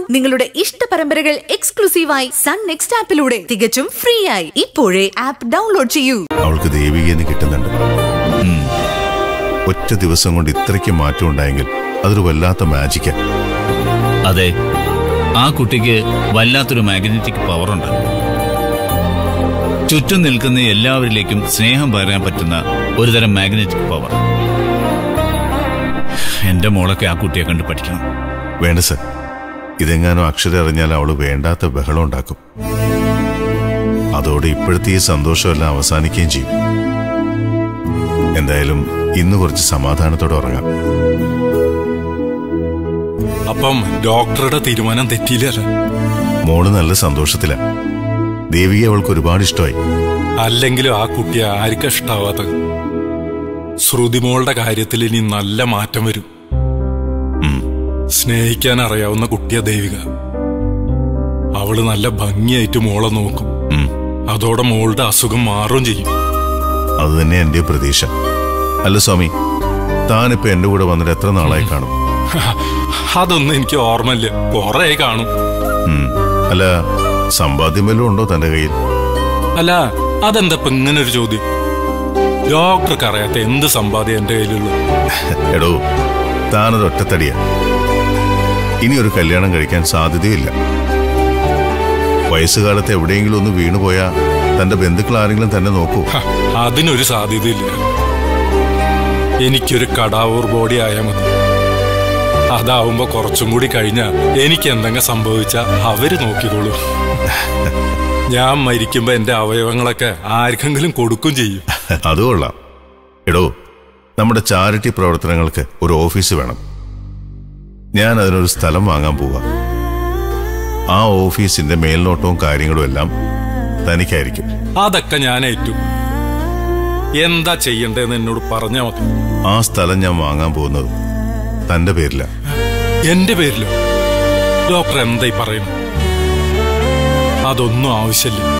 നിങ്ങളുടെ ഇഷ്ട പരമ്പരകൾ എക്സ്ക്ലൂസീവായി സൺ നെക്സ്റ്റ് ആപ്പിലൂടെ തികച്ചും ഫ്രീ ആയി ഇപ്പോഴേ ആപ്പ് ഡൗൺലോഡ് ചെയ്യൂ അവൾക്ക് ദേവികയെന്ന് കിട്ടുന്നുണ്ട് ഉം. ഒറ്റ ദിവസം കൊണ്ട് ഇത്രയ്ക്ക് മാറ്റം ഉണ്ടായെങ്കിൽ അതൊരു വല്ലാത്ത മാജിക്കാ അതെ ആ കുട്ടിക്ക് വല്ലാത്തൊരു മാഗ്നറ്റിക് പവറുണ്ട് ചുറ്റും നിൽക്കുന്ന എല്ലാവരിലേക്കും സ്നേഹം പകരാൻ പറ്റുന്ന ഒരുതരം മാഗ്നറ്റിക് പവർ എന്റെ മോളൊക്കെ ആ കുട്ടിയെ കണ്ട് പഠിക്കണം വേണ്ട സർ ഇതെങ്ങാനും അക്ഷരം അറിഞ്ഞാൽ അവള് വേണ്ടാത്ത ബഹളം ഉണ്ടാക്കും അതോടെ ഇപ്പോഴത്തെ ഈ സന്തോഷമെല്ലാം അവസാനിക്കുകയും ചെയ്യും എന്തായാലും ഇന്ന് കുറച്ച് സമാധാനത്തോടെ ഉറങ്ങാം അപ്പം ഡോക്ടറുടെ തീരുമാനം തെറ്റിയില്ലല്ലോ മോള് നല്ല സന്തോഷത്തിലാ ദേവിയെ അവൾക്ക് ഒരുപാട് ഇഷ്ടമായി അല്ലെങ്കിലും ആ കുട്ടിയെ ആർക്കും ഇഷ്ടാവാത്തത് ശ്രുതിമോളുടെ കാര്യത്തിൽ ഇനി നല്ല മാറ്റം വരും സ്നേഹിക്കാൻ അറിയാവുന്ന കുട്ടിയാ ദേവിക അവള് നല്ല ഭംഗിയായിട്ട് മോളെ നോക്കും ഉം. അതോടെ മോളുടെ അസുഖം മാറുകയും ചെയ്യും അത് തന്നെ എന്റെ പ്രതീക്ഷ അല്ല സ്വാമി താനിപ്പോ എന്റെ കൂടെ വന്നിട്ട് എത്ര നാളായി കാണും അതൊന്നും എനിക്ക് ഓർമ്മയില്ല കുറെ കാണും ഉം. അല്ല സമ്പാദ്യം വല്ലതും ഉണ്ടോ തന്റെ കയ്യിൽ അല്ല അതെന്താ ഇപ്പൊ ഇങ്ങനെ ഒരു ചോദ്യം ഡോക്ടർക്ക് അറിയാത്ത എന്ത് സമ്പാദ്യം എന്റെ കയ്യിലുള്ളൂ എടോ താനത് ഒറ്റത്തടിയാ ഇനി ഒരു കല്യാണം കഴിക്കാൻ സാധ്യതയില്ല വയസ്സുകാലത്ത് എവിടെയെങ്കിലും ഒന്ന് വീണുപോയാ തന്റെ ബന്ധുക്കൾ ആരെങ്കിലും തന്നെ നോക്കൂ ഹ, അതിനൊരു സാധ്യതയില്ല എനിക്കൊരു കടാവൂർ ബോഡി ആയാൽ മതി അതാവുമ്പോ കുറച്ചും കൂടി കഴിഞ്ഞാ എനിക്ക് എന്തെങ്കിലും സംഭവിച്ച അവര് നോക്കിക്കോളൂ ഞാൻ മരിക്കുമ്പോ എന്റെ അവയവങ്ങളൊക്കെ ആർക്കെങ്കിലും കൊടുക്കും ചെയ്യും അത് കൊള്ളാം എടോ നമ്മുടെ ചാരിറ്റി പ്രവർത്തനങ്ങൾക്ക് ഒരു ഓഫീസ് വേണം ഞാൻ അതിനൊരു സ്ഥലം വാങ്ങാൻ പോവാ ആ ഓഫീസിന്റെ മേൽനോട്ടവും കാര്യങ്ങളും എല്ലാം തനിക്കായിരിക്കും അതൊക്കെ ഞാൻ ഏറ്റു എന്താ ചെയ്യണ്ടേന്ന് എന്നോട് പറഞ്ഞാ മതി ആ സ്ഥലം ഞാൻ വാങ്ങാൻ പോകുന്നത് തന്റെ പേരില എന്റെ പേരിലോ ഡോക്ടർ എന്തായി പറയുന്നു അതൊന്നും ആവശ്യമില്ല